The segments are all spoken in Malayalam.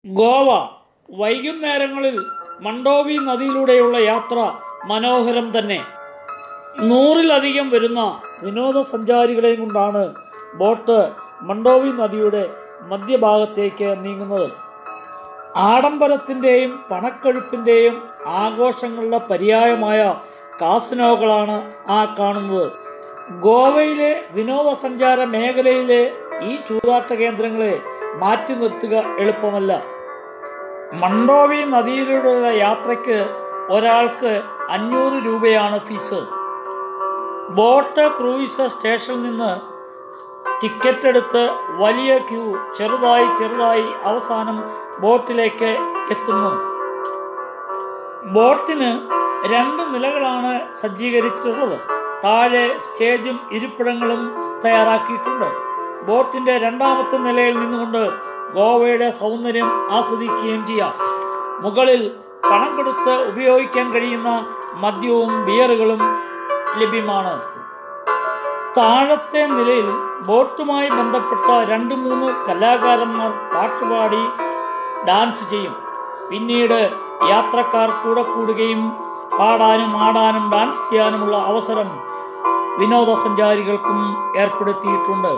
ഗോവ വൈകുന്നേരങ്ങളിൽ മണ്ടോവി നദിയിലൂടെയുള്ള യാത്ര മനോഹരം തന്നെ നൂറിലധികം വരുന്ന വിനോദസഞ്ചാരികളെയും കൊണ്ടാണ് ബോട്ട് മണ്ടോവി നദിയുടെ മധ്യഭാഗത്തേക്ക് നീങ്ങുന്നത് ആഡംബരത്തിൻ്റെയും പണക്കൊഴുപ്പിൻ്റെയും ആഘോഷങ്ങളുടെ പര്യായമായ കാസിനോകളാണ് ആ കാണുന്നത് ഗോവയിലെ വിനോദസഞ്ചാര മേഖലയിലെ ഈ ചൂതാട്ട കേന്ദ്രങ്ങളെ മാറ്റി നിർത്തുക എളുപ്പമല്ല മണ്ടോവി നദിയിലൂടെയുള്ള യാത്രയ്ക്ക് ഒരാൾക്ക് അഞ്ഞൂറ് രൂപയാണ് ഫീസ് ബോട്ട് ക്രൂയിസ് സ്റ്റേഷനിൽ നിന്ന് ടിക്കറ്റ് എടുത്ത് വലിയ ക്യൂ ചെറുതായി ചെറുതായി അവസാനം ബോട്ടിലേക്ക് എത്തുന്നു ബോട്ടിന് രണ്ട് നിലകളാണ് സജ്ജീകരിച്ചിട്ടുള്ളത് താഴെ സ്റ്റേജും ഇരിപ്പിടങ്ങളും തയ്യാറാക്കിയിട്ടുണ്ട് ബോട്ടിന്റെ രണ്ടാമത്തെ നിലയിൽ നിന്നുകൊണ്ട് ഗോവയുടെ സൗന്ദര്യം ആസ്വദിക്കുകയും ചെയ്യാം മുകളിൽ പണം കൊടുത്ത് ഉപയോഗിക്കാൻ കഴിയുന്ന മദ്യവും ബിയറുകളും ലഭ്യമാണ് താഴത്തെ നിലയിൽ ബോട്ടുമായി ബന്ധപ്പെട്ട രണ്ട് മൂന്ന് കലാകാരന്മാർ പാട്ടുപാടി ഡാൻസ് ചെയ്യും പിന്നീട് യാത്രക്കാർ കൂടെ കൂടുകയും പാടാനും ആടാനും ഡാൻസ് ചെയ്യാനുമുള്ള അവസരം വിനോദസഞ്ചാരികൾക്കും ഏർപ്പെടുത്തിയിട്ടുണ്ട്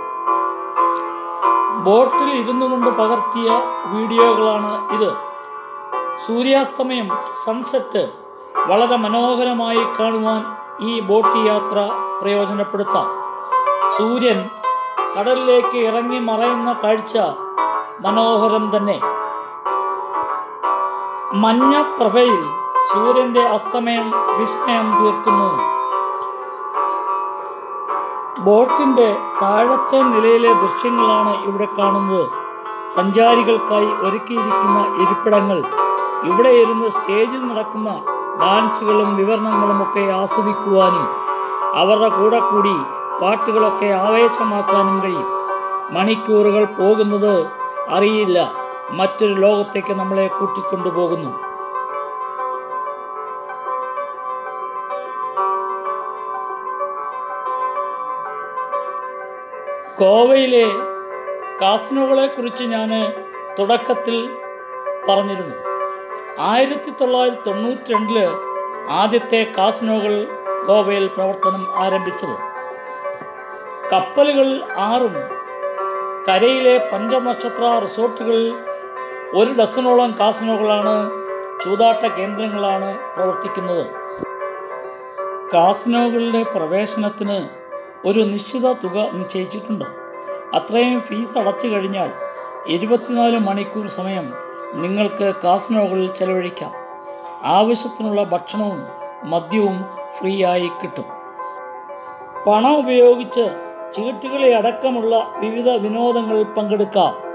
ബോട്ടിൽ ഇരുന്നു കൊണ്ട് പകർത്തിയ വീഡിയോകളാണ് ഇത് സൂര്യാസ്തമയം സൺസെറ്റ് വളരെ മനോഹരമായി കാണുവാൻ ഈ ബോട്ട് യാത്ര പ്രയോജനപ്പെടുത്താം സൂര്യൻ കടലിലേക്ക് ഇറങ്ങി മറയുന്ന കാഴ്ച മനോഹരം തന്നെ മഞ്ഞ പ്രഭയിൽ സൂര്യന്റെ അസ്തമയം വിസ്മയം തീർക്കുന്നു ബോട്ടിന്റെ താഴത്തെ നിലയിലെ ദൃശ്യങ്ങളാണ് ഇവിടെ കാണുന്നത് സഞ്ചാരികൾക്കായി ഒരുക്കിയിരിക്കുന്ന ഇരിപ്പിടങ്ങൾ ഇവിടെ ഇരുന്ന് സ്റ്റേജിൽ നടക്കുന്ന ഡാൻസുകളും വിവരണങ്ങളും ഒക്കെ ആസ്വദിക്കുവാനും അവരുടെ കൂടെ കൂടി പാട്ടുകളൊക്കെ ആവേശമാക്കാനും കഴിയും മണിക്കൂറുകൾ പോകുന്നത് അറിയില്ല മറ്റൊരു ലോകത്തേക്ക് നമ്മളെ കൂട്ടിക്കൊണ്ടുപോകുന്നു ഗോവയിലെ കാസിനോകളെ കുറിച്ച് ഞാൻ തുടക്കത്തിൽ പറഞ്ഞിരുന്നു ആയിരത്തി തൊള്ളായിരത്തി തൊണ്ണൂറ്റി രണ്ടില് ആദ്യത്തെ കാസിനോകൾ ഗോവയിൽ പ്രവർത്തനം ആരംഭിച്ചത് കപ്പലുകൾ ആറും കരയിലെ പഞ്ചനക്ഷത്ര റിസോർട്ടുകളിൽ ഒരു ഡസനോളം കാസിനോകളാണ് ചൂതാട്ട കേന്ദ്രങ്ങളാണ് പ്രവർത്തിക്കുന്നത് കാസിനോകളുടെ പ്രവേശനത്തിന് ഒരു നിശ്ചിത തുക നിശ്ചയിച്ചിട്ടുണ്ട് അത്രയും ഫീസ് അടച്ചു കഴിഞ്ഞാൽ ഇരുപത്തിനാല് മണിക്കൂർ സമയം നിങ്ങൾക്ക് കാസിനോകളിൽ ചെലവഴിക്കാം ആവശ്യത്തിനുള്ള ഭക്ഷണവും മദ്യവും ഫ്രീ ആയി കിട്ടും പണം ഉപയോഗിച്ച് ചീട്ടുകളെ അടക്കമുള്ള വിവിധ വിനോദങ്ങളിൽ പങ്കെടുക്കാം